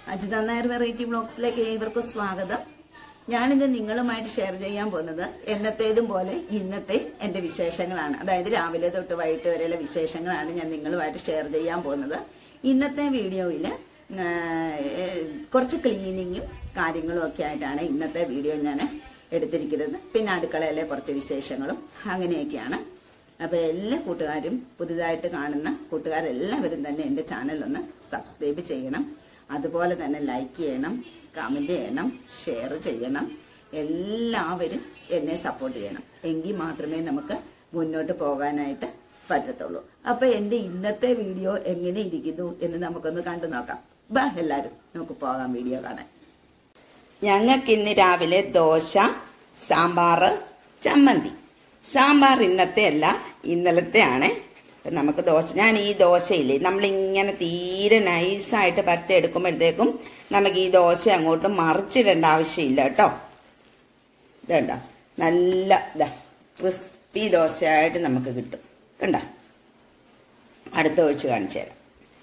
Ajitha Nair variety ബ്ലോഗ്സിലേക്ക് ഏവർക്കും സ്വാഗതം ഞാനിന്ന് നിങ്ങളുമായിട്ട് ഷെയർ ചെയ്യാൻ പോകുന്നത് എന്നത്തേതും പോലെ ഇന്നത്തെ എന്റെ വിശേഷങ്ങളാണ് അതായത് രാവിലെ തൊട്ട് വൈകിട്ട് വരെയുള്ള വിശേഷങ്ങളാണ് ഞാൻ നിങ്ങളുമായിട്ട് ഷെയർ ചെയ്യാൻ പോകുന്നത് ഇന്നത്തെ വീഡിയോയിൽ കുറച്ച് ക്ലീനിങ്ങും കാര്യങ്ങളും ഒക്കെ ആയിട്ടാണ് ഇന്നത്തെ വീഡിയോ ഞാൻ എടുത്തിരിക്കുന്നത് പിന്നെ അടുക്കളയിലെ കുറച്ച് വിശേഷങ്ങളും അങ്ങനെയൊക്കെയാണ് അപ്പൊ എല്ലാ കൂട്ടുകാരും പുതുതായിട്ട് കാണുന്ന കൂട്ടുകാരെല്ലാവരും തന്നെ എന്റെ ചാനൽ ഒന്ന് സബ്സ്ക്രൈബ് ചെയ്യണം അതുപോലെ തന്നെ ലൈക്ക് ചെയ്യണം കമന്റ് ചെയ്യണം ഷെയർ ചെയ്യണം എല്ലാവരും എന്നെ സപ്പോർട്ട് ചെയ്യണം എങ്കിൽ മാത്രമേ നമുക്ക് മുന്നോട്ട് പോകാനായിട്ട് പറ്റത്തുള്ളൂ അപ്പൊ എന്റെ ഇന്നത്തെ വീഡിയോ എങ്ങനെ ഇരിക്കുന്നു എന്ന് നമുക്കൊന്ന് കണ്ടു നോക്കാം ബാ എല്ലാരും നമുക്ക് പോകാം വീഡിയോ കാണാൻ ഞങ്ങൾക്ക് ഇന്ന് രാവിലെ ദോശ സാമ്പാർ ചമ്മന്തി സാമ്പാർ ഇന്നത്തെ അല്ല ഇന്നലത്തെ ആണ് നമുക്ക് ദോശ ഞാൻ ഈ ദോശയില്ലേ നമ്മളിങ്ങനെ തീരെ നൈസായിട്ട് പരത്തി എടുക്കുമ്പോഴത്തേക്കും നമുക്ക് ഈ ദോശ അങ്ങോട്ട് മറിച്ചിടേണ്ട ആവശ്യമില്ല കേട്ടോ ഇതണ്ട നല്ല ഇതാ ക്രിസ്പി ദോശയായിട്ട് നമുക്ക് കിട്ടും കണ്ട അടുത്ത ഒഴിച്ച് കാണിച്ചു തരാം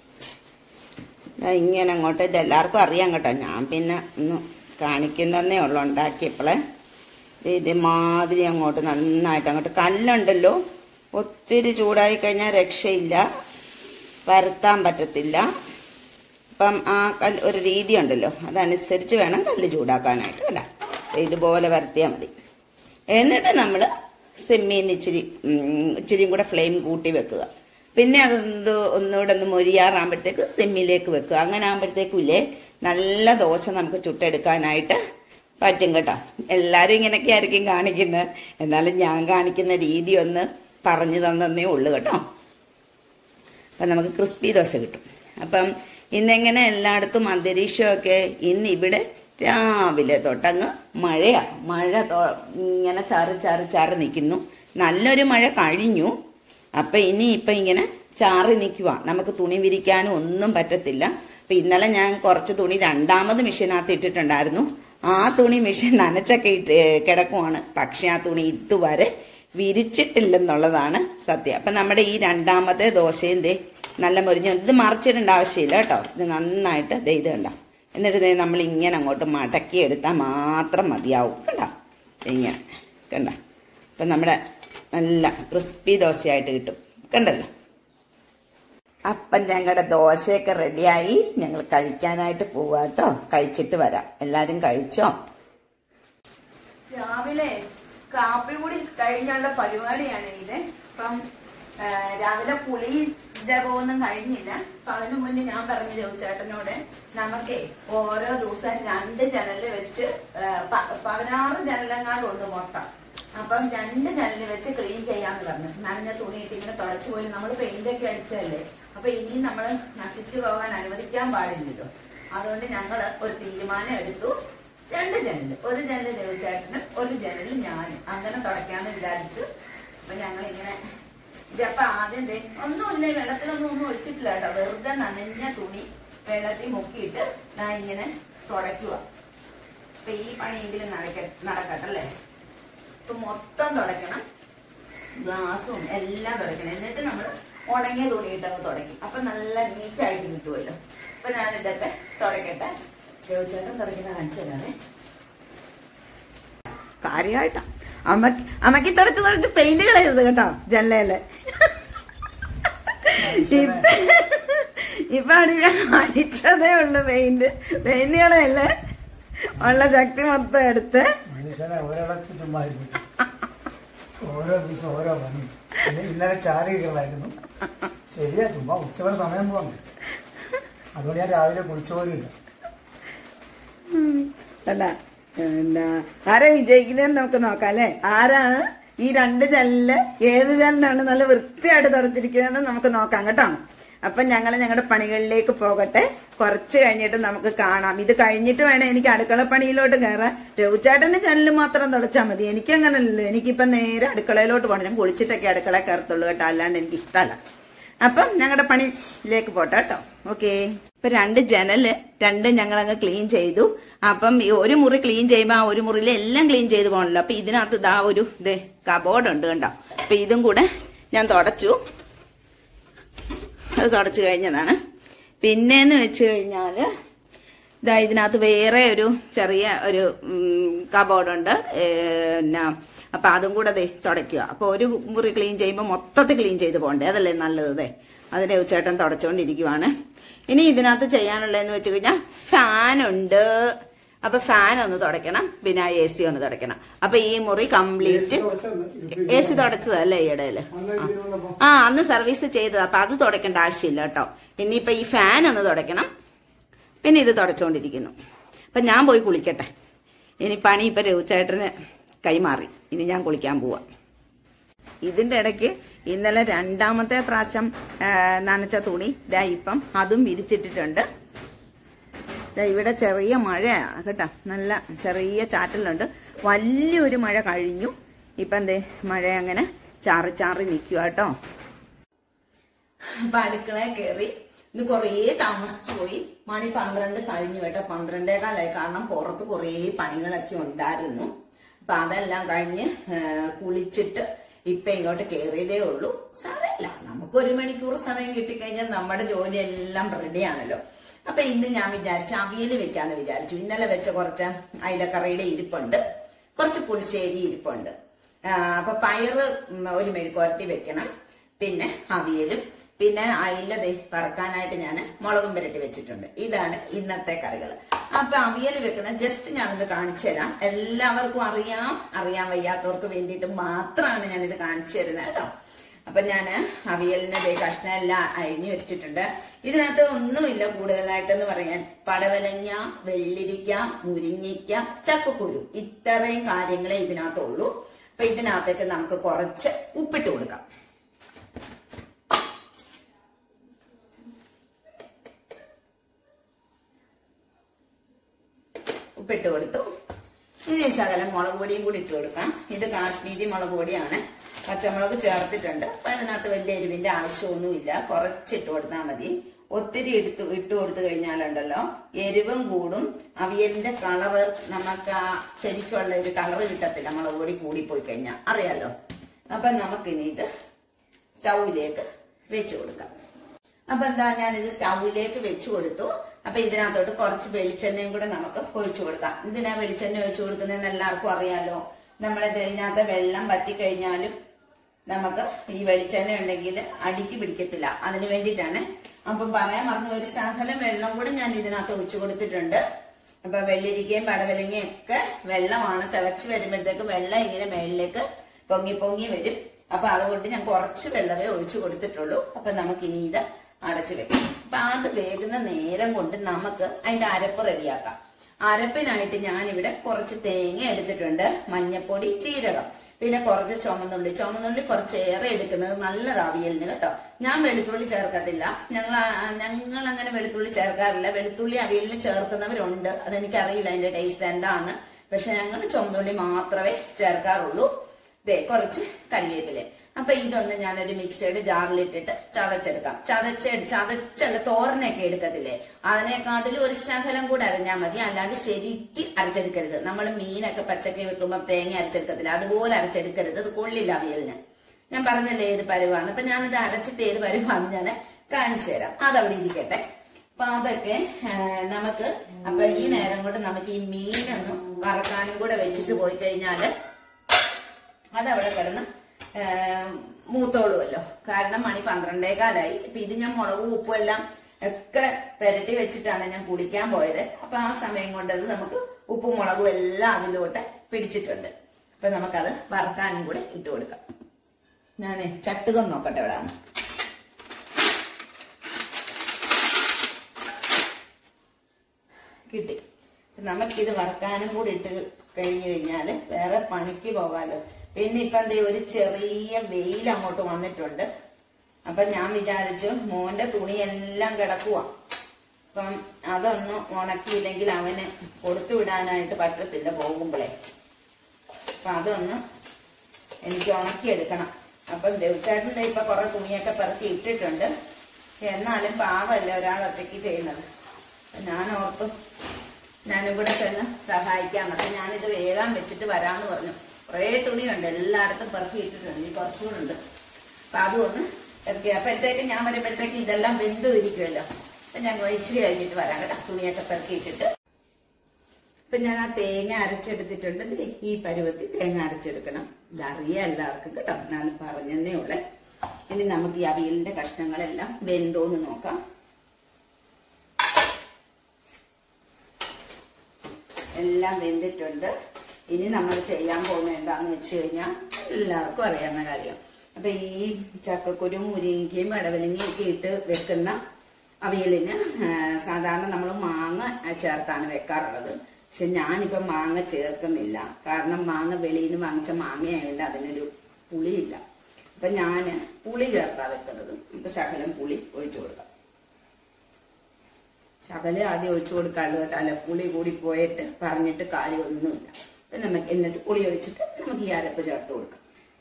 ദാ ഇങ്ങനെ അങ്ങോട്ട് ഇത് എല്ലാവർക്കും അറിയാം കേട്ടോ ഞാൻ പിന്നെ ഒന്ന് കാണിക്കുന്നതന്നേ ഉള്ളൂ ഉണ്ടാക്കിയപ്പോളെ ഇതേമാതിരി അങ്ങോട്ട് നന്നായിട്ട് അങ്ങോട്ട് കല്ലുണ്ടല്ലോ ഒത്തിരി ചൂടായി കഴിഞ്ഞാൽ രക്ഷയില്ല പരത്താൻ പറ്റത്തില്ല അപ്പം ആ കല്ല് ഒരു രീതി ഉണ്ടല്ലോ അതനുസരിച്ച് വേണം കല്ല് ചൂടാക്കാനായിട്ട് കേട്ടോ ഇതുപോലെ പരത്തിയാൽ മതി എന്നിട്ട് നമ്മൾ സെമ്മീന് ഇച്ചിരി ഉം, ഇച്ചിരിയും കൂടെ ഫ്ലെയിം കൂട്ടി വെക്കുക പിന്നെ അതൊന്ന് ഒന്നുകൂടെ ഒന്ന് മൊരിയാറാകുമ്പോഴത്തേക്ക് സെമ്മിലേക്ക് വെക്കുക അങ്ങനെ ആകുമ്പോഴത്തേക്കും ഇല്ലേ നല്ല ദോശ നമുക്ക് ചുട്ടെടുക്കാനായിട്ട് പറ്റും കേട്ടോ എല്ലാവരും ഇങ്ങനെയൊക്കെ ആയിരിക്കും കാണിക്കുന്നത് എന്നാലും ഞാൻ കാണിക്കുന്ന രീതി ഒന്ന് പറഞ്ഞു തന്നേ ഉള്ളൂ കേട്ടോ അപ്പം നമുക്ക് ക്രിസ്പി ദോശ കിട്ടും അപ്പം ഇന്നെങ്ങനെ എല്ലായിടത്തും അന്തരീക്ഷമൊക്കെ ഇന്ന് ഇവിടെ രാവിലെ തൊട്ടങ്ങ് മഴയാ മഴ തൊ- ഇങ്ങനെ ചാറ് ചാറ് ചാറ് നിൽക്കുന്നു നല്ലൊരു മഴ കഴിഞ്ഞു അപ്പൊ ഇനി ഇപ്പൊ ഇങ്ങനെ ചാറി നിൽക്കുക നമുക്ക് തുണി വിരിക്കാനും ഒന്നും പറ്റത്തില്ല അപ്പൊ ഇന്നലെ ഞാൻ കുറച്ച് തുണി രണ്ടാമത് മെഷീനകത്ത് ഇട്ടിട്ടുണ്ടായിരുന്നു ആ തുണി മെഷീൻ നനച്ചൊക്കെ ഇട്ട് കിടക്കുവാണ് പക്ഷെ ആ തുണി ഇതുവരെ വിരിച്ചിട്ടില്ലെന്നുള്ളതാണ് സത്യം അപ്പൊ നമ്മുടെ ഈ രണ്ടാമത്തെ ദോശയും ദേ നല്ല മുരിഞ്ഞ ഇത് മറിച്ചിടേണ്ട ആവശ്യമില്ല കേട്ടോ ഇത് നന്നായിട്ട് ദേ ഇത് കണ്ടോ എന്നിട്ട് ദേ നമ്മൾ ഇങ്ങനെ അങ്ങോട്ട് മടക്കി എടുത്താൽ മാത്രം മതിയാവും കണ്ടോ ഇങ്ങനെ കണ്ട അപ്പൊ നമ്മുടെ നല്ല ക്രിസ്പി ദോശയായിട്ട് കിട്ടും കണ്ടല്ലോ അപ്പം ഞങ്ങളുടെ ദോശയൊക്കെ റെഡിയായി ഞങ്ങൾ കഴിക്കാനായിട്ട് പോവാട്ടോ കഴിച്ചിട്ട് വരാം എല്ലാരും കഴിച്ചോ രാവിലെ കാപ്പി കൂടി കഴിഞ്ഞുള്ള പരിപാടിയാണ് ഇത് ഇപ്പം ആ, രാവിലെ പുളി ജപമൊന്നും കഴിഞ്ഞില്ല അപ്പൊ അതിനു മുന്നേ ഞാൻ പറഞ്ഞു രവിചേട്ടനോട് നമുക്ക് ഓരോ ദിവസം രണ്ട് ജനല് വെച്ച് ആ, പ- പതിനാറ് ജനലങ്ങാളും ഉണ്ട് മൊത്തം അപ്പം രണ്ട് ജനല് വെച്ച് ക്ലീൻ ചെയ്യാന്ന് പറഞ്ഞു നനഞ്ഞ തുണിയിട്ട് ഇങ്ങനെ തുടച്ചു പോയി നമ്മൾ പെയിന്റ് ഒക്കെ അടിച്ചതല്ലേ അപ്പൊ ഇനി നമ്മൾ നശിച്ചു പോകാൻ അനുവദിക്കാൻ പാടില്ലല്ലോ അതുകൊണ്ട് ഞങ്ങൾ ഒരു തീരുമാനം എടുത്തു രണ്ട് ജനല് ഒരു ജനല് രവിചേട്ടനും ഒരു ജനല് ഞാനും അങ്ങനെ തുടയ്ക്കാന്ന് വിചാരിച്ചു അപ്പൊ ഞങ്ങൾ ഇങ്ങനെ ഇതപ്പൊ ആദ്യം ദേ ഒന്നുമില്ല ഈ വെള്ളത്തിലൊന്നും ഒന്നും ഒഴിച്ചിട്ടില്ല കേട്ടോ വെറുതെ നനഞ്ഞ തുണി വെള്ളത്തിൽ മുക്കിയിട്ട് ഞാൻ ഇങ്ങനെ തുടയ്ക്കുക അപ്പൊ ഈ പണിയെങ്കിലും നടക്ക നടക്കട്ടല്ലേ ഇപ്പൊ മൊത്തം തുടയ്ക്കണം ഗ്ലാസും എല്ലാം തുടയ്ക്കണം എന്നിട്ട് നമ്മൾ ഉണങ്ങിയ തുണിയിട്ട് അങ്ങ് തുടയ്ക്കും അപ്പൊ നല്ല നീറ്റായിട്ട് കിട്ടുമല്ലോ അപ്പൊ ഞാൻ ഇതൊക്കെ തുടയ്ക്കട്ടെ ദേവചേട്ടൻ തുടയ്ക്കുന്ന കാണിച്ചു തരാമേ കാര്യമായിട്ടാ അമ്മ അമ്മക്ക് തുടച്ച് തുടച്ച് പെയിന്റ് കളയരുത് കേട്ടോ ജനലയില് ഇപ്പൊ അടി അടിച്ചതേ ഉള്ളു പെയിന്റ് പെയിന്റ് കളയല്ലേ ഉള്ള ശക്തി മൊത്തം എടുത്ത് മനുഷ്യനെ ഒരിടത്ത് ചുമ്മായിരുന്നു ഓരോ ദിവസം ഓരോ പണി പിന്നെ ഇന്നലെ ചാരികളായിരുന്നു ശരിയാ ചുമ്മാ ഉച്ചവരെ സമയം പോകാൻ അതുകൊണ്ട് ഞാൻ രാവിലെ കുളിച്ചു പോലുമില്ല അല്ല പിന്നെ ആരാ വിജയിക്കുന്നതെന്ന് നമുക്ക് നോക്കാം അല്ലെ ആരാണ് ഈ രണ്ട് ജനലില് ഏത് ജനലാണ് നല്ല വൃത്തിയായിട്ട് തുടച്ചിരിക്കുന്നതെന്ന് നമുക്ക് നോക്കാം കേട്ടോ അപ്പൊ ഞങ്ങൾ ഞങ്ങളുടെ പണികളിലേക്ക് പോകട്ടെ കുറച്ച് കഴിഞ്ഞിട്ട് നമുക്ക് കാണാം ഇത് കഴിഞ്ഞിട്ട് വേണം എനിക്ക് അടുക്കള പണിയിലോട്ട് കയറാൻ രഘുചേട്ടന്റെ ജനല് മാത്രം തുടച്ചാൽ മതി എനിക്ക് അങ്ങനല്ലല്ലോ എനിക്കിപ്പൊ നേരെ അടുക്കളയിലോട്ട് പോകണം ഞാൻ കുളിച്ചിട്ടൊക്കെ അടുക്കള കയറത്തുള്ളൂ കേട്ടോ അല്ലാണ്ട് എനിക്ക് ഇഷ്ടമല്ല അപ്പം ഞങ്ങളുടെ പണിയിലേക്ക് പോട്ടെ കേട്ടോ ഓക്കെ ഇപ്പൊ രണ്ട് ജനല് രണ്ട് ഞങ്ങൾ അങ്ങ് ക്ലീൻ ചെയ്തു അപ്പം ഈ ഒരു മുറി ക്ലീൻ ചെയ്യുമ്പോ ആ ഒരു മുറിയിൽ എല്ലാം ക്ലീൻ ചെയ്ത് പോകണല്ലോ അപ്പൊ ഇതിനകത്ത് ഇതാ ഒരു ഇത് കബോർഡ് ഉണ്ട് കണ്ടോ അപ്പൊ ഇതും കൂടെ ഞാൻ തുടച്ചു അത് തുടച്ചു കഴിഞ്ഞതാണ് പിന്നെന്ന് വെച്ച് കഴിഞ്ഞാല് ഇതാ ഇതിനകത്ത് വേറെ ഒരു ചെറിയ ഒരു കബോർഡുണ്ട് പിന്നെ അപ്പൊ അതും കൂടെ ദേ തുടയ്ക്കുക അപ്പൊ ഒരു മുറി ക്ലീൻ ചെയ്യുമ്പോൾ മൊത്തത്തിൽ ക്ലീൻ ചെയ്ത് പോകണ്ടേ അതല്ലേ നല്ലത് ദേ അതിന്റെ ഉച്ചേട്ടൻ തുടച്ചുകൊണ്ടിരിക്കുവാണ് ഇനി ഇതിനകത്ത് ചെയ്യാനുള്ളതെന്ന് വെച്ച് കഴിഞ്ഞാൽ ഫാനുണ്ട് അപ്പൊ ഫാൻ ഒന്ന് തുടയ്ക്കണം പിന്നെ എ സി ഒന്ന് തുടയ്ക്കണം അപ്പൊ ഈ മുറി കംപ്ലീറ്റ് എ സി തുടച്ചതല്ലേ ഈ ഇടയില് ആ അന്ന് സർവീസ് ചെയ്തത് അപ്പൊ അത് തുടയ്ക്കേണ്ട ആവശ്യമില്ല കേട്ടോ ഇനിയിപ്പൊ ഈ ഫാൻ ഒന്ന് തുടയ്ക്കണം പിന്നെ ഇത് തുടച്ചുകൊണ്ടിരിക്കുന്നു അപ്പൊ ഞാൻ പോയി കുളിക്കട്ടെ ഇനി പണി ഇപ്പൊ രഘുചേട്ടന് കൈമാറി ഇനി ഞാൻ കുളിക്കാൻ പോവാ ഇതിന്റെ ഇടയ്ക്ക് ഇന്നലെ രണ്ടാമത്തെ പ്രാവശ്യം ആ, നനച്ച തുണി ദാ ഇപ്പം അതും വിരിച്ചിട്ടിട്ടുണ്ട് ദാ ഇവിടെ ചെറിയ മഴയാണ് കേട്ടോ നല്ല ചെറിയ ചാറ്റലുണ്ട് വലിയൊരു മഴ കഴിഞ്ഞു ഇപ്പം എന്തേ മഴ അങ്ങനെ ചാറി ചാറി നിൽക്കുക കേട്ടോ അപ്പൊ അടുക്കളയിൽ കയറി ഇന്ന് കുറേ താമസിച്ചു പോയി മണി പന്ത്രണ്ട് കഴിഞ്ഞു കേട്ടോ പന്ത്രണ്ടേ കാലായി കാരണം പുറത്ത് കുറേ പണികളൊക്കെ ഉണ്ടായിരുന്നു അപ്പൊ അതെല്ലാം കഴിഞ്ഞ് ആ, കുളിച്ചിട്ട് ഇപ്പൊ ഇങ്ങോട്ട് കയറിയതേ ഉള്ളൂ സാരമില്ല നമുക്ക് ഒരു മണിക്കൂർ സമയം കിട്ടിക്കഴിഞ്ഞാൽ നമ്മുടെ ജോലി എല്ലാം റെഡിയാണല്ലോ അപ്പൊ ഇന്ന് ഞാൻ വിചാരിച്ചു അവിയൽ വെക്കാന്ന് വിചാരിച്ചു ഇന്നലെ വെച്ച കുറച്ച് അയിലക്കറിയുടെ ഇരിപ്പുണ്ട് കുറച്ച് പുളിശ്ശേരി ഇരിപ്പുണ്ട് ആ, അപ്പൊ പയറ് ഉം, ഒരു മെഴുക്കുവരട്ടി വെക്കണം പിന്നെ അവിയലും പിന്നെ അയില ദേ വറക്കാനായിട്ട് ഞാൻ മുളകും പുരട്ടി വെച്ചിട്ടുണ്ട് ഇതാണ് ഇന്നത്തെ കറികൾ അപ്പൊ അവിയൽ വെക്കുന്ന ജസ്റ്റ് ഞാനിത് കാണിച്ചു തരാം എല്ലാവർക്കും അറിയാം അറിയാൻ വയ്യാത്തവർക്ക് വേണ്ടിയിട്ട് മാത്രമാണ് ഞാൻ ഇത് കാണിച്ചു തരുന്നത് കേട്ടോ അപ്പൊ ഞാൻ അവിയലിന് ദേ കഷ്ണം എല്ലാം അഴിഞ്ഞു വെച്ചിട്ടുണ്ട് ഇതിനകത്ത് ഒന്നുമില്ല കൂടുതലായിട്ടെന്ന് പറയാൻ പടവലങ്ങ വെള്ളിരിക്ക മുരിങ്ങിക്ക ചക്കക്കുരു ഇത്രയും കാര്യങ്ങളെ ഇതിനകത്തുള്ളൂ അപ്പൊ ഇതിനകത്തേക്ക് നമുക്ക് കുറച്ച് ഉപ്പിട്ട് കൊടുക്കാം ഉപ്പിട്ട് കൊടുത്തു ഇനി ശകലം മുളക് പൊടിയും കൂടി ഇട്ട് കൊടുക്കാം ഇത് കാശ്മീരി മുളക് പൊടിയാണ് പച്ചമുളക് ചേർത്തിട്ടുണ്ട് അപ്പൊ അതിനകത്ത് വലിയ എരിവിന്റെ ആവശ്യമൊന്നുമില്ല കുറച്ചിട്ട് കൊടുത്താൽ മതി ഒത്തിരി എടുത്ത് ഇട്ട് കൊടുത്തു കഴിഞ്ഞാലുണ്ടല്ലോ എരിവും കൂടും അവിയലിന്റെ കളറ് നമുക്ക് ആ ശരിക്കുള്ള ഒരു കളറ് കിട്ടത്തില്ല മുളക് പൊടി കൂടിപ്പോയി കഴിഞ്ഞാൽ അറിയാലോ അപ്പൊ നമുക്കിനി ഇത് സ്റ്റൗവിലേക്ക് വെച്ച് കൊടുക്കാം അപ്പൊ എന്താ ഞാനിത് സ്റ്റൗവിലേക്ക് വെച്ച് കൊടുത്തു അപ്പൊ ഇതിനകത്തോട്ട് കുറച്ച് വെളിച്ചെണ്ണയും കൂടെ നമുക്ക് ഒഴിച്ചു കൊടുക്കാം എന്തിനാ വെളിച്ചെണ്ണ ഒഴിച്ചു കൊടുക്കുന്നതെന്ന് എല്ലാവർക്കും അറിയാലോ നമ്മളിത് ഇതിനകത്ത് വെള്ളം പറ്റിക്കഴിഞ്ഞാലും നമുക്ക് ഈ വെളിച്ചെണ്ണ ഉണ്ടെങ്കിൽ അടിക്ക് പിടിക്കത്തില്ല അതിന് വേണ്ടിയിട്ടാണ് അപ്പം പറയാൻ മറന്നു ഒരു ശകലം വെള്ളം കൂടെ ഞാൻ ഇതിനകത്ത് ഒഴിച്ചു കൊടുത്തിട്ടുണ്ട് അപ്പൊ വെള്ളിരിക്കയും പടവലങ്ങയും ഒക്കെ വെള്ളമാണ് തിളച്ച് വരുമ്പോഴത്തേക്ക് വെള്ളം ഇങ്ങനെ മേളിലേക്ക് പൊങ്ങി പൊങ്ങി വരും അപ്പൊ അതുകൊണ്ട് ഞാൻ കുറച്ച് വെള്ളമേ ഒഴിച്ചു കൊടുത്തിട്ടുള്ളൂ അപ്പൊ നമുക്ക് ഇനി ഇത് അടച്ചു വെക്കാം അപ്പൊ അത് വേകുന്ന നേരം കൊണ്ട് നമുക്ക് അതിന്റെ അരപ്പ് റെഡിയാക്കാം അരപ്പിനായിട്ട് ഞാനിവിടെ കുറച്ച് തേങ്ങ എടുത്തിട്ടുണ്ട് മഞ്ഞപ്പൊടി ജീരകം പിന്നെ കുറച്ച് ചുമന്നുള്ളി ചുമന്നുള്ളി കുറച്ച് ഏറെ എടുക്കുന്നത് നല്ലതാ അവിയലിന് കേട്ടോ ഞാൻ വെളുത്തുള്ളി ചേർക്കത്തില്ല ഞങ്ങൾ ഞങ്ങൾ അങ്ങനെ വെളുത്തുള്ളി ചേർക്കാറില്ല വെളുത്തുള്ളി അവിയലിന് ചേർക്കുന്നവരുണ്ട് അതെനിക്കറിയില്ല അതിന്റെ ടേസ്റ്റ് എന്താന്ന് പക്ഷെ ഞങ്ങൾ ചുമന്നുള്ളി മാത്രമേ ചേർക്കാറുള്ളൂ ദേ കുറച്ച് കരിവേപ്പില അപ്പൊ ഇതൊന്ന് ഞാനൊരു മിക്സിയുടെ ജാറിലിട്ടിട്ട് ചതച്ചെടുക്കാം ചതച്ചെടു ചതച്ചല്ല തോരനൊക്കെ എടുക്കത്തില്ലേ അതിനെക്കാട്ടിലും ഒരു ശകലം കൂടെ അരഞ്ഞാൽ മതി അല്ലാണ്ട് ശരിക്ക് അരച്ചെടുക്കരുത് നമ്മൾ മീനൊക്കെ പച്ചക്കറി വെക്കുമ്പോൾ തേങ്ങ അരച്ചെടുക്കത്തില്ല അതുപോലെ അരച്ചെടുക്കരുത് അത് കൊള്ളില്ല അവിയലിന് ഞാൻ പറഞ്ഞല്ലേ ഏത് പരുവാന്ന് അപ്പൊ ഞാനിത് അരച്ചിട്ട് ഏത് പരുവാന്ന് ഞാൻ കാണിച്ചു തരാം അതവിടെ ഇരിക്കട്ടെ അപ്പൊ അതൊക്കെ ആ, നമുക്ക് അപ്പൊ ഈ നേരം കൊണ്ട് നമുക്ക് ഈ മീനൊന്ന് വറക്കാനും കൂടെ വെച്ചിട്ട് പോയി കഴിഞ്ഞാല് അതവിടെ കിടന്ന് ആ, മൂത്തോളുമല്ലോ കാരണം മണി പന്ത്രണ്ടേ കാലായി ഇപ്പൊ ഇത് ഞാൻ മുളകും ഉപ്പും എല്ലാം ഒക്കെ പുരട്ടി വെച്ചിട്ടാണ് ഞാൻ കുളിക്കാൻ പോയത് അപ്പൊ ആ സമയം കൊണ്ട് അത് നമുക്ക് ഉപ്പും മുളകും എല്ലാം അതിലോട്ട് പിടിച്ചിട്ടുണ്ട് അപ്പൊ നമുക്കത് വറക്കാനും കൂടെ ഇട്ട് കൊടുക്കാം ഞാനേ ചട്ടുകം നോക്കട്ടെ ഇവിടെ കിട്ടി നമുക്കിത് വറക്കാനും കൂടി ഇട്ട് കഴിഞ്ഞു കഴിഞ്ഞാല് വേറെ പണിക്ക് പോകാലോ പിന്നെ ഇപ്പൊ എന്തേ ഒരു ചെറിയ വെയിൽ അങ്ങോട്ട് വന്നിട്ടുണ്ട് അപ്പൊ ഞാൻ വിചാരിച്ചു മോന്റെ തുണിയെല്ലാം കിടക്കുക അപ്പം അതൊന്ന് ഉണക്കിയില്ലെങ്കിൽ അവന് കൊടുത്തു വിടാനായിട്ട് പറ്റത്തില്ല പോകുമ്പോഴേ അപ്പൊ അതൊന്ന് എനിക്ക് ഉണക്കിയെടുക്കണം അപ്പം ദേവച്ചേട്ടൻ്റെ ഇപ്പൊ കുറെ തുണിയൊക്കെ പെറുക്കി ഇട്ടിട്ടുണ്ട് എന്നാലും പാവമല്ല ഒരാൾ ഒറ്റയ്ക്ക് ചെയ്യുന്നത് അപ്പൊ ഞാൻ ഓർത്തു ഞാനും കൂടെ ചെന്ന് സഹായിക്കാം അപ്പൊ ഞാനിത് വേഗം വെച്ചിട്ട് വരാമെന്ന് പറഞ്ഞു കുറേ തുണിയുണ്ട് എല്ലായിടത്തും പെറുക്കി ഇട്ടിട്ടുണ്ട് ഈ കുറച്ചുകൂടെ ഉണ്ട് അപ്പൊ അതും ഒന്ന് ഇറക്കി അപ്പോഴത്തേക്ക് ഞാൻ വരുമ്പോഴത്തേക്ക് ഇതെല്ലാം വെന്ത് ഇരിക്കുമല്ലോ അപ്പൊ ഞാൻ ഇച്ചിരി കഴിഞ്ഞിട്ട് വരാം കേട്ടോ തുണിയൊക്കെ പെറുക്കി ഇട്ടിട്ട് ഇപ്പൊ ഞാൻ ആ തേങ്ങ അരച്ചെടുത്തിട്ടുണ്ട് ഇതിലെ ഈ പരുവത്തിൽ തേങ്ങ അരച്ചെടുക്കണം ഇതറിയാം എല്ലാവർക്കും കേട്ടോ എന്നാലും പറഞ്ഞതേ ഉള്ളേ ഇനി നമുക്ക് ഈ അവിയലിന്റെ കഷ്ണങ്ങളെല്ലാം വെന്തോന്ന് നോക്കാം എല്ലാം വെന്തിട്ടുണ്ട് ഇനി നമ്മൾ ചെയ്യാൻ പോകുന്നത് എന്താന്ന് വെച്ച് കഴിഞ്ഞാൽ എല്ലാവർക്കും അറിയാവുന്ന കാര്യം അപ്പൊ ഈ ചക്കക്കുരു മുരിങ്ങയും ഇടവലിങ്ങയും ഒക്കെ ഇട്ട് വെക്കുന്ന അവിയലിന് ആ, സാധാരണ നമ്മൾ മാങ്ങ ചേർത്താണ് വെക്കാറുള്ളത് പക്ഷെ ഞാനിപ്പം മാങ്ങ ചേർക്കുന്നില്ല കാരണം മാങ്ങ വെളിയിൽ നിന്ന് വാങ്ങിച്ച മാങ്ങയായതുകൊണ്ട് അതിനൊരു പുളിയില്ല അപ്പൊ ഞാന് പുളി ചേർത്താ വെക്കുന്നത് ഇപ്പൊ ശകലം പുളി ഒഴിച്ചു കൊടുക്കാം ശകലം ആദ്യം ഒഴിച്ചു കൊടുക്കാള്ളൂ കേട്ടോ അല്ല പുളി കൂടി പോയിട്ട് പറഞ്ഞിട്ട് കാര്യമൊന്നുമില്ല അപ്പൊ നമുക്ക് എന്നിട്ട് പുളി ഒഴിച്ചിട്ട് നമുക്ക് ഈ അരപ്പ് ചേർത്ത് കൊടുക്കാം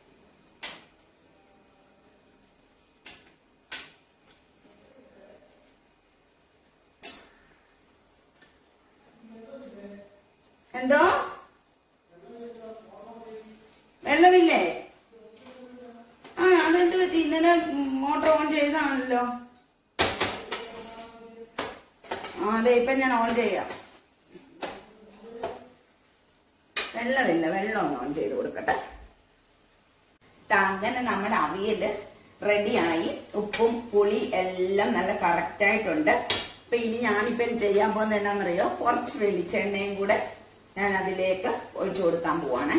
എന്തോ വെള്ളമില്ലേ ആ അതെന്ത് പറ്റി ഇന്നലെ മോട്ടോർ ഓൺ ചെയ്താണല്ലോ ആ അതെ ഇപ്പൊ ഞാൻ ഓൺ ചെയ്യാം വെള്ളമില്ല വെള്ളം ഒന്ന് ഓൺ ചെയ്ത് കൊടുക്കട്ടെ ദാ അങ്ങനെ നമ്മുടെ അവിയല് റെഡിയായി ഉപ്പും പുളി എല്ലാം നല്ല കറക്റ്റ് ആയിട്ടുണ്ട് അപ്പൊ ഇനി ഞാനിപ്പോ ചെയ്യാൻ പോകുന്നത് എന്നാന്നറിയോ കുറച്ച് വെളിച്ചെണ്ണയും കൂടെ ഞാൻ അതിലേക്ക് ഒഴിച്ചു കൊടുക്കാൻ പോവാണ്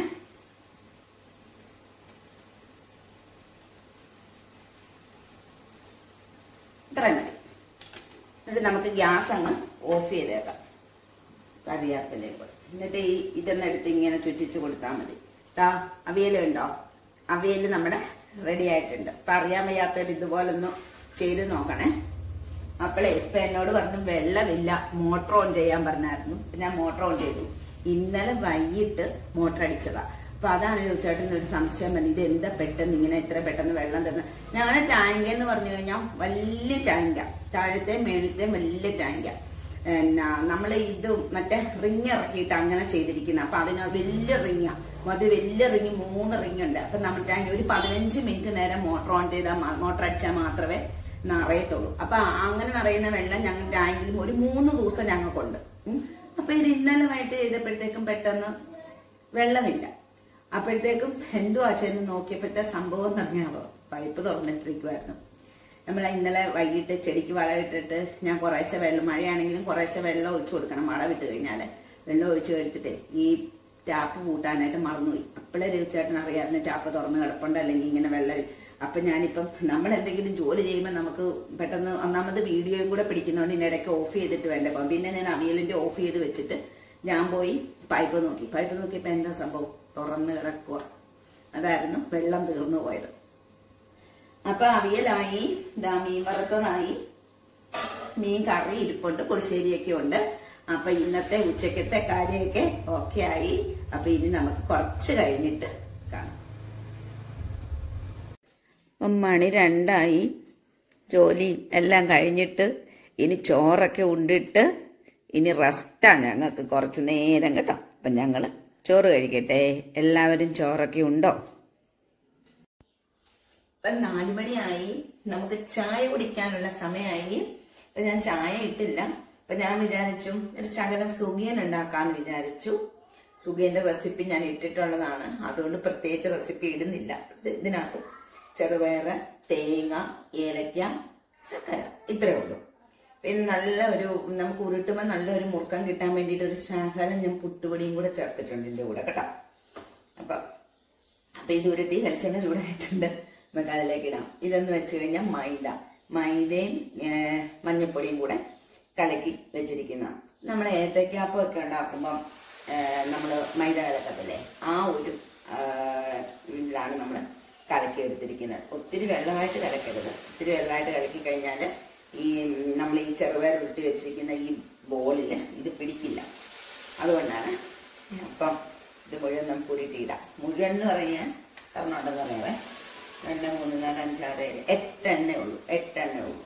ഇത്രയും മതി എന്നിട്ട് നമുക്ക് ഗ്യാസ് അങ്ങ് ഓഫ് ചെയ്തേക്കാം കറിവേപ്പിലയും കൂടെ എന്നിട്ട് ഈ ഇതൊന്ന് എടുത്ത് ഇങ്ങനെ ചുറ്റിച്ചു കൊടുത്താൽ മതി താ അവിയലുണ്ടോ അവിയൽ നമ്മുടെ റെഡി ആയിട്ടുണ്ട് അപ്പൊ അറിയാൻ വയ്യാത്തവർ ഇതുപോലൊന്ന് ചെയ്ത് നോക്കണേ അപ്പോളേ ഇപ്പൊ എന്നോട് പറഞ്ഞു വെള്ളമില്ല മോട്ടർ ഓൺ ചെയ്യാൻ പറഞ്ഞായിരുന്നു ഇപ്പൊ ഞാൻ മോട്ടർ ഓൺ ചെയ്തു ഇന്നലെ വൈകിട്ട് മോട്ടർ അടിച്ചതാ അപ്പൊ അതാണ് ചോദിച്ചേട്ടൻ ഒരു സംശയം വന്നത് ഇത് എന്താ പെട്ടെന്ന് ഇങ്ങനെ ഇത്ര പെട്ടെന്ന് വെള്ളം തരുന്നത് ഞങ്ങളുടെ ടാങ്ക് എന്ന് പറഞ്ഞു കഴിഞ്ഞാൽ വലിയ ടാങ്കാ താഴത്തെ മേളത്തെ വലിയ ടാങ്കാ എന്നാ നമ്മൾ ഇത് മറ്റേ റിങ് ഇറക്കിയിട്ട് അങ്ങനെ ചെയ്തിരിക്കുന്ന അപ്പൊ അതിന് വലിയ റിങ്ങാ അത് വലിയ റിങ് മൂന്ന് റിങ് ഉണ്ട് അപ്പൊ നമ്മൾ ടാങ്ക് ഒരു പതിനഞ്ച് മിനിറ്റ് നേരം മോട്ടർ ഓൺ ചെയ്താൽ മോട്ടർ അടിച്ചാൽ മാത്രമേ നിറയത്തുള്ളൂ അപ്പൊ അങ്ങനെ നിറയുന്ന വെള്ളം ഞങ്ങൾ ടാങ്കിലും ഒരു മൂന്ന് ദിവസം ഞങ്ങൾക്കുണ്ട് ഉം. അപ്പൊ ഇത് ഇന്നലെ വൈകിട്ട് ചെയ്തപ്പോഴത്തേക്കും പെട്ടെന്ന് വെള്ളമില്ല അപ്പോഴത്തേക്കും എന്തുവാ ചെന്ന് നോക്കിയപ്പോഴത്തെ സംഭവം എന്ന് പറഞ്ഞാൽ പൈപ്പ് തുറന്നിട്ടിരിക്കുമായിരുന്നു നമ്മൾ ഇന്നലെ വൈകിട്ട് ചെടിക്ക് വളമിട്ടിട്ട് ഞാൻ കുറേശ്ശെ വെള്ളം മഴയാണെങ്കിലും കുറേശ്ശെ വെള്ളം ഒഴിച്ചു കൊടുക്കണം മഴ വിട്ട് കഴിഞ്ഞാൽ വെള്ളം ഒഴിച്ചു എടുത്തിട്ട് ഈ ടാപ്പ് കൂട്ടാനായിട്ട് മറന്നുപോയി അപ്പോഴേ രവിച്ചേട്ടൻ അറിയാവുന്ന ടാപ്പ് തുറന്ന് കിടപ്പുണ്ട് അല്ലെങ്കിൽ ഇങ്ങനെ വെള്ളം അപ്പൊ ഞാനിപ്പം നമ്മൾ എന്തെങ്കിലും ജോലി ചെയ്യുമ്പോൾ നമുക്ക് പെട്ടെന്ന് ഒന്നാമത് വീഡിയോയും കൂടെ പിടിക്കുന്നതുകൊണ്ട് ഇതിന്റെ ഇടയ്ക്ക് ഓഫ് ചെയ്തിട്ട് വേണ്ടേ അപ്പം പിന്നെ ഞാൻ അവിയലിന്റെ ഓഫ് ചെയ്ത് വെച്ചിട്ട് ഞാൻ പോയി പൈപ്പ് നോക്കി പൈപ്പ് നോക്കിയപ്പോ എന്താ സംഭവം തുറന്ന് കിടക്കുക അതായിരുന്നു വെള്ളം തീർന്നു പോയത് അപ്പൊ അവിയലായി ദാ മീൻ വറുത്തതായി മീൻ കറി ഇരിപ്പുണ്ട് പുളിശ്ശേരിയൊക്കെ ഉണ്ട് അപ്പൊ ഇന്നത്തെ ഉച്ചക്കത്തെ കാര്യമൊക്കെ ഓക്കെ ആയി അപ്പൊ ഇനി നമുക്ക് കുറച്ച് കഴിഞ്ഞിട്ട് കാണാം അപ്പം മണി രണ്ടായി ജോലിയും എല്ലാം കഴിഞ്ഞിട്ട് ഇനി ചോറൊക്കെ ഉണ്ടിട്ട് ഇനി റെസ്റ്റാ ഞങ്ങൾക്ക് കുറച്ച് നേരം കേട്ടോ അപ്പം ഞങ്ങൾ ചോറ് കഴിക്കട്ടെ എല്ലാവരും ചോറൊക്കെ ഉണ്ടോ ഇപ്പം നാലുമണിയായി നമുക്ക് ചായ കുടിക്കാനുള്ള സമയമായി ഇപ്പം ഞാൻ ചായ ഇട്ടില്ല അപ്പം ഞാൻ വിചാരിച്ചു ഒരു ശകലം സുഖിയൻ ഉണ്ടാക്കാന്ന് വിചാരിച്ചു സുഖിയന്റെ റെസിപ്പി ഞാൻ ഇട്ടിട്ടുള്ളതാണ് അതുകൊണ്ട് പ്രത്യേകിച്ച് റെസിപ്പി ഇടുന്നില്ല ഇത് ഇതിനകത്ത് ചെറുപയറ് തേങ്ങ ഏലക്ക ചക്കര ഇത്രേ ഉള്ളൂ പിന്നെ നല്ല ഒരു നമുക്ക് ഉരുട്ടുമ്പോൾ നല്ലൊരു മുറുക്കം കിട്ടാൻ വേണ്ടിയിട്ട് ഒരു ശകലം ഞാൻ പുട്ടുപൊടിയും കൂടെ ചേർത്തിട്ടുണ്ട് ഇതിന്റെ കൂടെ കേട്ടോ അപ്പൊ അപ്പൊ ഇത് ഉരുട്ടി വെളിച്ചെണ്ണ ചൂടായിട്ടുണ്ട് നമുക്ക് അതിലേക്ക് ഇടാം ഇതെന്ന് വെച്ച് കഴിഞ്ഞാൽ മൈദ മൈദയും ഏർ, മഞ്ഞപ്പൊടിയും കൂടെ കലക്കി വെച്ചിരിക്കുന്ന നമ്മൾ ഏത്തക്കാപ്പം ഒക്കെ ഉണ്ടാക്കുമ്പം നമ്മൾ മൈദ കലക്കത്തില്ലേ ആ ഒരു ഏർ, ഇതിലാണ് നമ്മൾ കലക്കി എടുത്തിരിക്കുന്നത് ഒത്തിരി വെള്ളമായിട്ട് കലക്കരുത് ഒത്തിരി വെള്ളമായിട്ട് കലക്കി കഴിഞ്ഞാൽ ഈ നമ്മൾ ഈ ചെറുപയർ ഉരുട്ടി വെച്ചിരിക്കുന്ന ഈ ബോളിൽ ഇത് പിടിക്കില്ല അതുകൊണ്ടാണ് അപ്പം ഇത് മുഴുവൻ നമുക്ക് ഉരുട്ടിയിടാം മുഴുവൻ എന്ന് പറയാൻ തരണുണ്ടെന്ന് പറയാവേ രണ്ട് മൂന്ന് നാല് അഞ്ചാറ് ഏഴ് എട്ടെണ്ണേ ഉള്ളൂ എട്ടെണ്ണേ ഉള്ളൂ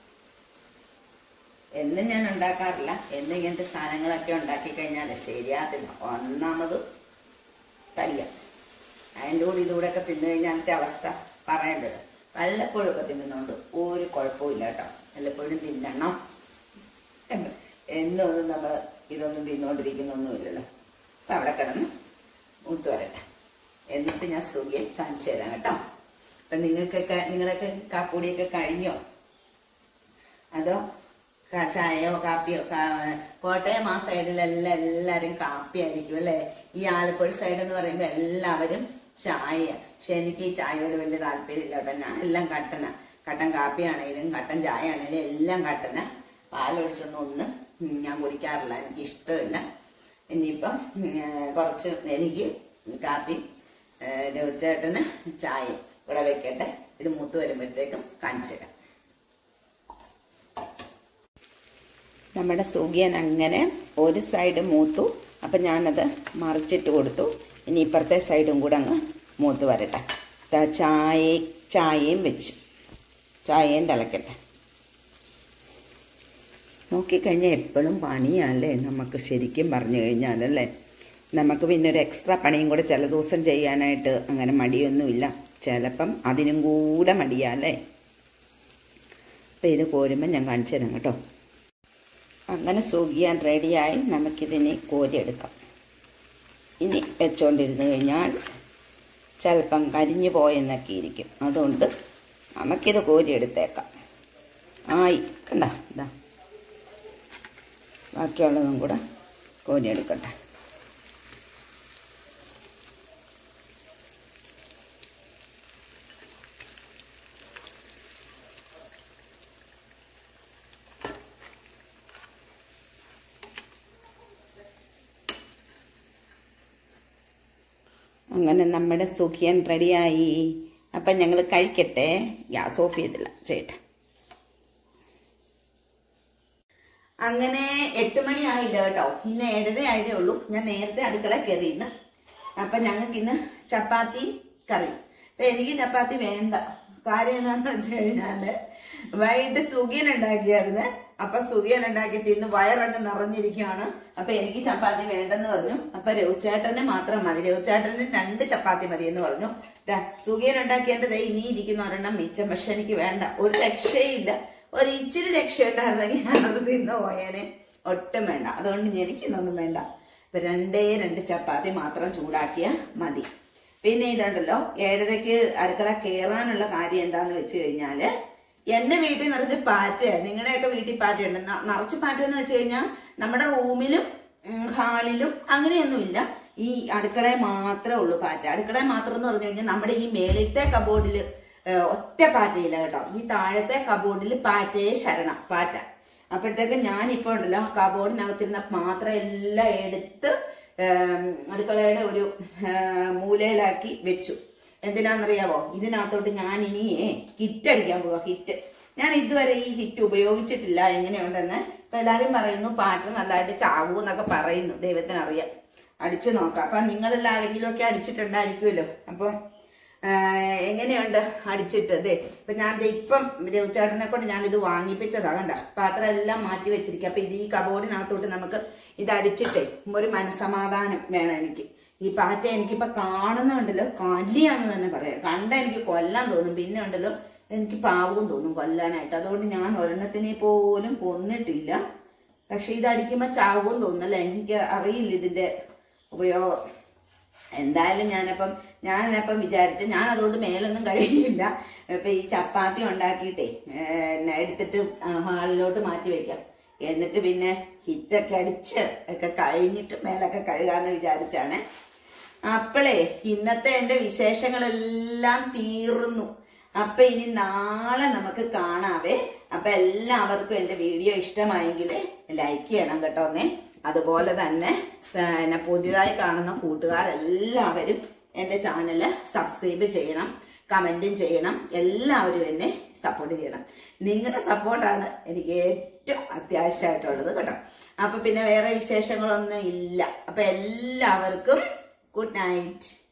എന്നും ഞാൻ ഉണ്ടാക്കാറില്ല എന്നും ഇങ്ങനത്തെ സാധനങ്ങളൊക്കെ ഉണ്ടാക്കി കഴിഞ്ഞാൽ ശരിയാത്തില്ല ഒന്നാമത് തടിയ അതിൻ്റെ കൂടെ ഇതുകൂടെയൊക്കെ തിന്നു കഴിഞ്ഞാലത്തെ അവസ്ഥ പറയേണ്ടത് വല്ലപ്പോഴൊക്കെ തിന്നുന്നതുകൊണ്ട് ഒരു കുഴപ്പമില്ല കേട്ടോ വല്ലപ്പോഴും തിന്നണം എന്ന് എന്നൊന്നും നമ്മൾ ഇതൊന്നും തിന്നോണ്ടിരിക്കുന്നൊന്നുമില്ലല്ലോ അപ്പൊ അവിടെ കിടന്ന് മൂത്ത് വരട്ടെ എന്നിട്ട് ഞാൻ സുഖിയെ കാണിച്ചു തരാം കേട്ടോ അപ്പൊ നിങ്ങൾക്കൊക്കെ നിങ്ങളൊക്കെ കാപ്പൂടിയൊക്കെ കഴിഞ്ഞോ അതോ ക- ചായയോ കാപ്പിയോ കാ- കോട്ടയം ആ സൈഡിലെല്ലാം എല്ലാരും കാപ്പി ആയിരിക്കും അല്ലെ ഈ ആലപ്പുഴ സൈഡ് എന്ന് പറയുമ്പോ എല്ലാവരും ചായ പക്ഷെ എനിക്ക് ഈ ചായയോട് വലിയ താല്പര്യമില്ല കേട്ടോ ഞാൻ എല്ലാം കട്ടന കട്ടൻ കാപ്പിയാണേലും കട്ടൻ ചായ ആണേലും എല്ലാം കട്ടന പാലൊഴിച്ചൊന്നും ഒന്ന് ഉം ഞാൻ കുടിക്കാറില്ല എനിക്ക് ഇഷ്ടമില്ല ഇനിയിപ്പം ഉം, കുറച്ച് എനിക്ക് കാപ്പി ചേട്ടന് ചായ ഇവിടെ വെക്കട്ടെ ഇത് മൂത്ത് വരുമ്പോഴത്തേക്കും കാണിച്ചു തരാം നമ്മുടെ സുഖിയൻ അങ്ങനെ ഒരു സൈഡ് മൂത്തു അപ്പം ഞാനത് മറിച്ചിട്ട് കൊടുത്തു ഇനി ഇപ്പുറത്തെ സൈഡും കൂടെ അങ്ങ് മൂത്ത് വരട്ടെ ദാ ചായ ചായയും വെച്ചു ചായയും തിളക്കട്ടെ നോക്കിക്കഴിഞ്ഞാൽ എപ്പോഴും പണിയല്ലേ നമുക്ക് ശരിക്കും പറഞ്ഞു കഴിഞ്ഞാലല്ലേ നമുക്ക് പിന്നെ ഒരു എക്സ്ട്രാ പണിയും കൂടെ ചില ദിവസം ചെയ്യാനായിട്ട് അങ്ങനെ മടിയൊന്നുമില്ല ചിലപ്പം അതിനും കൂടെ മടിയാല്ലേ അപ്പം ഇത് കോരുമ്പം ഞാൻ കാണിച്ചു തരാം കേട്ടോ അങ്ങനെ സുഖിയാൻ റെഡിയായി നമുക്കിതിനെ കോരിയെടുക്കാം ഇനി വെച്ചുകൊണ്ടിരുന്ന് കഴിഞ്ഞാൽ ചിലപ്പം കരിഞ്ഞു പോയെന്നൊക്കെ ഇരിക്കും അതുകൊണ്ട് നമുക്കിത് കോരിയെടുത്തേക്കാം ആയി കണ്ട ഇതാ ബാക്കിയുള്ളതും കൂടെ കോരിയെടുക്കട്ടെ അങ്ങനെ നമ്മുടെ സുഖിയൻ റെഡിയായി അപ്പം ഞങ്ങൾ കഴിക്കട്ടെ ഗ്യാസ് ഓഫ് ചെയ്തില്ല ചേട്ടാ അങ്ങനെ എട്ട് മണി ആയില്ല കേട്ടോ ഇന്ന് ഏഴര ആയതേ ഉള്ളൂ ഞാൻ നേരത്തെ അടുക്കള കയറി ഇന്ന് അപ്പൊ ഞങ്ങൾക്ക് ഇന്ന് ചപ്പാത്തി കറി അപ്പൊ എനിക്ക് ചപ്പാത്തി വേണ്ട കാര്യം എന്താണെന്ന് വെച്ച് കഴിഞ്ഞാല് വൈകിട്ട് സുഖിയൻ ഉണ്ടാക്കിയായിരുന്നു അപ്പൊ സുഖിയൻ ഉണ്ടാക്കി തിന്ന് വയറങ്ങ് നിറഞ്ഞിരിക്കുകയാണ് അപ്പൊ എനിക്ക് ചപ്പാത്തി വേണ്ടെന്ന് പറഞ്ഞു അപ്പൊ രവിച്ചേട്ടന് മാത്രം മതി രവിച്ചേട്ടന് രണ്ട് ചപ്പാത്തി മതി എന്ന് പറഞ്ഞു ദാ, സുഖിയൻ ഉണ്ടാക്കിയതിന്റെ ദേ ഇനി ഇരിക്കുന്ന ഒരെണ്ണം മിച്ചം പക്ഷെ എനിക്ക് വേണ്ട ഒരു രക്ഷയില്ല ഒരു ഇച്ചിരി രക്ഷയുണ്ടായിരുന്നെങ്കിൽ ഞാനത് തിന്നു പോയേനെ ഒട്ടും വേണ്ട അതുകൊണ്ട് ഇനി എനിക്കിന്നൊന്നും വേണ്ട ഇപ്പൊ രണ്ടേ രണ്ട് ചപ്പാത്തി മാത്രം ചൂടാക്കിയാ മതി പിന്നെ ഇതുണ്ടല്ലോ ഏഴരയ്ക്ക് അടുക്കള കയറാനുള്ള കാര്യം എന്താന്ന് വെച്ച് കഴിഞ്ഞാല് എന്റെ വീട്ടിൽ നിറച്ച് പാറ്റയാണ് നിങ്ങളുടെയൊക്കെ വീട്ടിൽ പാറ്റയുണ്ട് ന- നിറച്ച് പാറ്റ എന്ന് വെച്ച് കഴിഞ്ഞാൽ നമ്മുടെ റൂമിലും ഉം, ഹാളിലും അങ്ങനെയൊന്നുമില്ല ഈ അടുക്കളയിൽ മാത്രമേ ഉള്ളൂ പാറ്റ അടുക്കളയിൽ മാത്രം എന്ന് പറഞ്ഞു കഴിഞ്ഞാൽ നമ്മുടെ ഈ മേളിലത്തെ കബോർഡില് ഏഹ്, ഒറ്റ പാറ്റയില്ല കേട്ടോ ഈ താഴത്തെ കബോർഡിൽ പാറ്റയെ ശരണം പാറ്റ അപ്പോഴത്തേക്ക് ഞാനിപ്പോ ഉണ്ടല്ലോ കബോർഡിനകത്തിരുന്ന പാത്രം എല്ലാം എടുത്ത് ഏം, അടുക്കളയുടെ ഒരു ഏം, മൂലയിലാക്കി വെച്ചു എന്തിനാണെന്നറിയാവോ ഇതിനകത്തോട്ട് ഞാൻ ഇനി കിറ്റ് അടിക്കാൻ പോവാ കിറ്റ് ഞാൻ ഇതുവരെ ഈ ഹിറ്റ് ഉപയോഗിച്ചിട്ടില്ല എങ്ങനെയുണ്ടെന്ന് ഇപ്പൊ എല്ലാരും പറയുന്നു പാറ്റ നല്ലതായിട്ട് ചാവൂ എന്നൊക്കെ പറയുന്നു ദൈവത്തിനറിയാം അടിച്ചു നോക്കാം അപ്പൊ നിങ്ങളിൽ ആരെങ്കിലും ഒക്കെ അടിച്ചിട്ടുണ്ടായിരിക്കുമല്ലോ അപ്പം ആ, എങ്ങനെയുണ്ട് അടിച്ചിട്ട് ദേ ഇപ്പൊ ഞാൻ ദേ ഇപ്പം രവിചേട്ടനെ കൊണ്ട് ഞാൻ ഇത് വാങ്ങിപ്പിച്ചതാ കണ്ട പാത്രം എല്ലാം മാറ്റി വെച്ചിരിക്കുക അപ്പൊ ഇത് ഈ കബോർഡിനകത്തോട്ട് നമുക്ക് ഇത് അടിച്ചിട്ടേ ഒരു മനസമാധാനം വേണം എനിക്ക് ഈ പാറ്റ എനിക്കിപ്പോ കാണുന്നുണ്ടല്ലോ കല്ലിയാന്ന് തന്നെ പറയാം കണ്ട എനിക്ക് കൊല്ലാൻ തോന്നും പിന്നെ ഉണ്ടല്ലോ എനിക്ക് പാവവും തോന്നും കൊല്ലാനായിട്ട് അതുകൊണ്ട് ഞാൻ ഒരെണ്ണത്തിനെ പോലും കൊന്നിട്ടില്ല പക്ഷെ ഇത് അടിക്കുമ്പോ ചാവും തോന്നുന്നല്ലേ എനിക്ക് അറിയില്ല ഇതിന്റെ ഉപയോഗം എന്തായാലും ഞാനപ്പം ഞാനപ്പം വിചാരിച്ചു ഞാൻ അതുകൊണ്ട് മേലൊന്നും കഴിയില്ല ഇപ്പൊ ഈ ചപ്പാത്തി ഉണ്ടാക്കിയിട്ടേ ഏഹ്, എടുത്തിട്ട് ആ ഹാളിലോട്ട് മാറ്റി വെക്കാം എന്നിട്ട് പിന്നെ ഹിറ്റൊക്കെ അടിച്ച് ഒക്കെ കഴിഞ്ഞിട്ട് മേലൊക്കെ കഴുകാന്ന് വിചാരിച്ചാണ് അപ്പോളേ ഇന്നത്തെ എന്റെ വിശേഷങ്ങളെല്ലാം തീർന്നു അപ്പൊ ഇനി നാളെ നമുക്ക് കാണാവേ അപ്പൊ എല്ലാവർക്കും എന്റെ വീഡിയോ ഇഷ്ടമായെങ്കിൽ ലൈക്ക് ചെയ്യണം കേട്ടോന്നേ അതുപോലെ തന്നെ ആ, എന്നെ പുതിയതായി കാണുന്ന കൂട്ടുകാരെല്ലാവരും എന്റെ ചാനല് സബ്സ്ക്രൈബ് ചെയ്യണം കമന്റും ചെയ്യണം എല്ലാവരും എന്നെ സപ്പോർട്ട് ചെയ്യണം നിങ്ങളുടെ സപ്പോർട്ടാണ് എനിക്ക് ഏറ്റവും അത്യാവശ്യമായിട്ടുള്ളത് കേട്ടോ അപ്പൊ പിന്നെ വേറെ വിശേഷങ്ങളൊന്നും ഇല്ല അപ്പൊ എല്ലാവർക്കും ഗുഡ് നൈറ്റ്